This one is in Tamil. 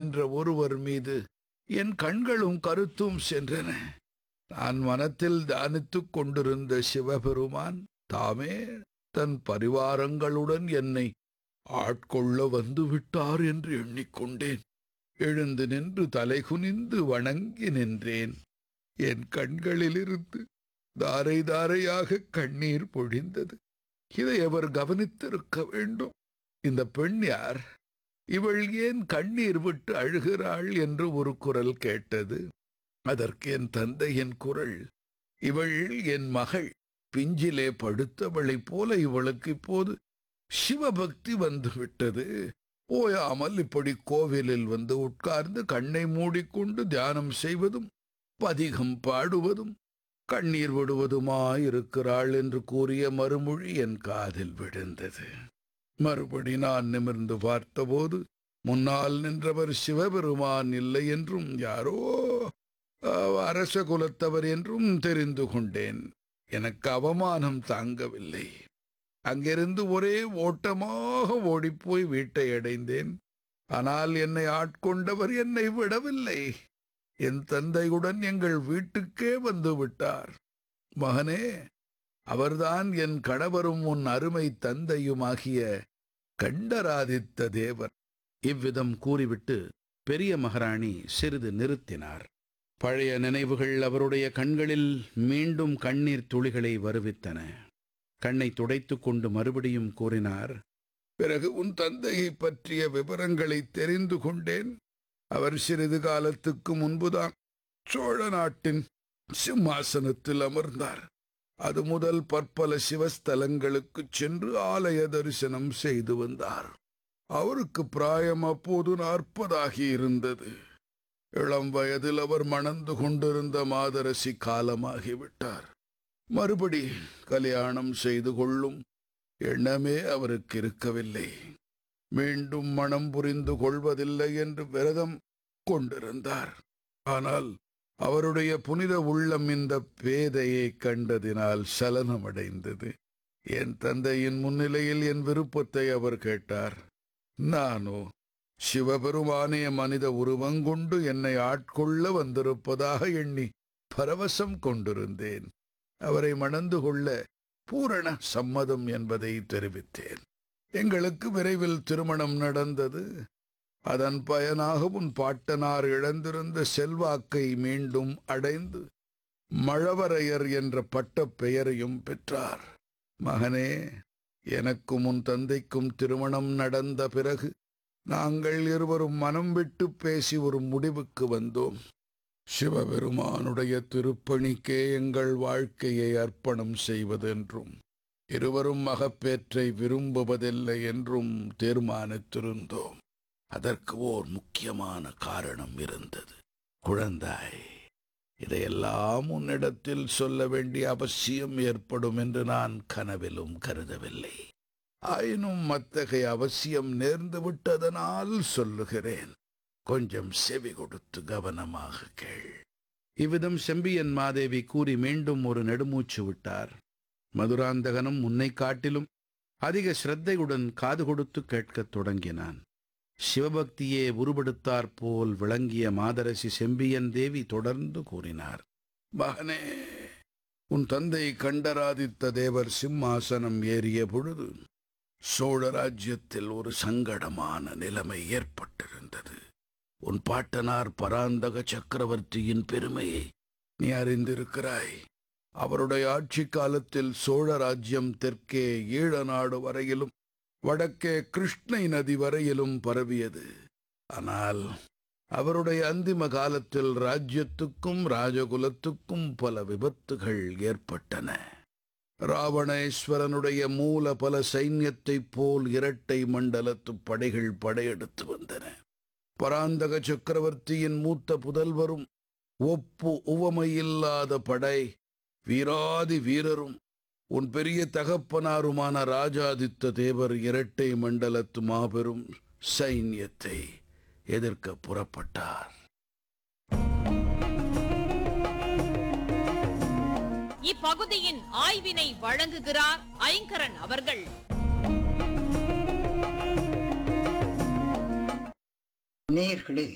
என்ற ஒருவர் மீது என் கண்களும் கருத்தும் சென்றன நான் மனத்தில் தியானித்துக் கொண்டிருந்த சிவபெருமான் தாமே தன் பரிவாரங்களுடன் என்னை ஆட்கொள்ள வந்து விட்டார் என்று எண்ணிக்கொண்டேன் எழுந்து நின்று தலைகுனிந்து வணங்கி நின்றேன் என் கண்களிலிருந்து தாரை தாரையாக கண்ணீர் பொழிந்தது இதை அவர் கவனித்திருக்க வேண்டும் இந்த பெண் யார் இவள் ஏன் கண்ணீர் விட்டு அழுகிறாள் என்று ஒரு குரல் கேட்டது அதற்கு என் தந்தையின் குரல் இவள் என் மகள் பிஞ்சிலே படுத்தவளைப் போல இவளுக்கு இப்போது சிவபக்தி வந்துவிட்டது ஓயாமல் இப்படி கோவிலில் வந்து உட்கார்ந்து கண்ணை மூடிக்கொண்டு தியானம் செய்வதும் பதிகம் பாடுவதும் கண்ணீர் விடுவதுமாயிருக்கிறாள் என்று கூறிய மறுமொழி என் காதில் விழுந்தது மறுபடி நான் நிமிர்ந்து பார்த்தபோது முன்னால் நின்றவர் சிவபெருமான் இல்லை என்றும் யாரோ அஹ், அரச குலத்தவர் என்றும் தெரிந்து கொண்டேன் எனக்கு அவமானம் தாங்கவில்லை அங்கிருந்து ஒரே ஓட்டமாக ஓடிப்போய் வீட்டை அடைந்தேன் ஆனால் என்னை ஆட்கொண்டவர் என்னை விடவில்லை என் தந்தையுடன் எங்கள் வீட்டுக்கே வந்து விட்டார் மகனே அவர்தான் என் கணவரும் உன் அருமை தந்தையுமாகிய கண்டராதித்த தேவர் இவ்விதம் கூறிவிட்டு பெரிய மகாராணி சிறிது நிறுத்தினார் பழைய நினைவுகள் அவருடைய கண்களில் மீண்டும் கண்ணீர் துளிகளை வருவித்தன கண்ணை துடைத்துக் கொண்டு மறுபடியும் கூறினார் பிறகு உன் தந்தையை பற்றிய விவரங்களை தெரிந்து கொண்டேன் அவர் சிறிது காலத்துக்கு முன்புதான் சோழ நாட்டின் சிம்மாசனத்தில் அமர்ந்தார் அது முதல் பற்பல சிவஸ்தலங்களுக்குச் சென்று ஆலய தரிசனம் செய்து வந்தார் அவருக்கு பிராயம் அப்போது நாற்பதாகி இருந்தது இளம் வயதில் அவர் மணந்து கொண்டிருந்த மாதரசி காலமாகிவிட்டார் மறுபடி கல்யாணம் செய்து கொள்ளும் எண்ணமே அவருக்கு இருக்கவில்லை மீண்டும் மனம் புரிந்து கொள்வதில்லை என்று விரதம் கொண்டிருந்தார் ஆனால் அவருடைய புனித உள்ளம் இந்த பேதையை கண்டதினால் சலனமடைந்தது என் தந்தையின் முன்னிலையில் என் விருப்பத்தை அவர் கேட்டார் நானோ சிவபெருமானே மனித உருவங்கொண்டு என்னை ஆட்கொள்ள வந்திருப்பதாக எண்ணி பரவசம் கொண்டிருந்தேன் அவரை மணந்து கொள்ள பூரண சம்மதம் என்பதை தெரிவித்தேன் எங்களுக்கு விரைவில் திருமணம் நடந்தது அதன் பயனாக உன் பாட்டனார் இழந்திருந்த செல்வாக்கை மீண்டும் அடைந்து மழவரையர் என்ற பட்டப் பெயரையும் பெற்றார் மகனே எனக்கும் உன் தந்தைக்கும் திருமணம் நடந்த பிறகு நாங்கள் இருவரும் மனம் விட்டு பேசி ஒரு முடிவுக்கு வந்தோம் சிவபெருமானுடைய திருப்பணிக்கே எங்கள் வாழ்க்கையை அர்ப்பணம் செய்வதென்றும் இருவரும் மகப்பேற்றை விரும்புவதில்லை என்றும் தீர்மானித்திருந்தோம் அதற்கு ஓர் முக்கியமான காரணம் இருந்தது குழந்தாய் இதையெல்லாம் உன்னிடத்தில் சொல்ல வேண்டிய அவசியம் ஏற்படும் என்று நான் கனவிலும் கருதவில்லை ஆயினும் அத்தகைய அவசியம் நேர்ந்து விட்டதனால் சொல்லுகிறேன் கொஞ்சம் செவி கொடுத்து கவனமாக கேள் இவ்விதம் செம்பியன் மாதேவி கூறி மீண்டும் ஒரு நெடுமூச்சு விட்டார் மதுராந்தகனும் முன்னை காட்டிலும் அதிக சிரத்தையுடன் காது கொடுத்து கேட்கத் தொடங்கினான் சிவபக்தியே உருவெடுத்தாற் போல் விளங்கிய மாதரசி செம்பியன் தேவி தொடர்ந்து கூறினார் மகனே உன் தந்தை கண்டராதித்த தேவர் சிம்மாசனம் ஏறிய பொழுது சோழ ராஜ்யத்தில் ஒரு சங்கடமான நிலைமை ஏற்பட்டிருந்தது உன் பாட்டனார் பராந்தக சக்கரவர்த்தியின் பெருமையை நீ அறிந்திருக்கிறாய் அவருடைய ஆட்சி காலத்தில் சோழ ராஜ்யம் தெற்கே ஈழ நாடு வரையிலும் வடக்கே கிருஷ்ணை நதி வரையிலும் பரவியது ஆனால் அவருடைய அந்திம காலத்தில் ராஜ்யத்துக்கும் ராஜகுலத்துக்கும் பல விபத்துகள் ஏற்பட்டன ராவணேஸ்வரனுடைய மூல பல சைன்யத்தைப் போல் இரட்டை மண்டலத்து படைகள் படையெடுத்து வந்தன பராந்தக சக்கரவர்த்தியின் மூத்த புதல்வரும் ஒப்பு உவமையில்லாத படை வீராதி வீரரும் உன் பெரிய தகப்பனாருமான ராஜாதித்த தேவர் இரட்டை மண்டலத்து மாபெரும் சைன்யத்தை எதிர்க்க புறப்பட்டார் இப்பகுதியின் ஆய்வினை வழங்குகிறார் ஐங்கரன் அவர்கள் நேயர்களே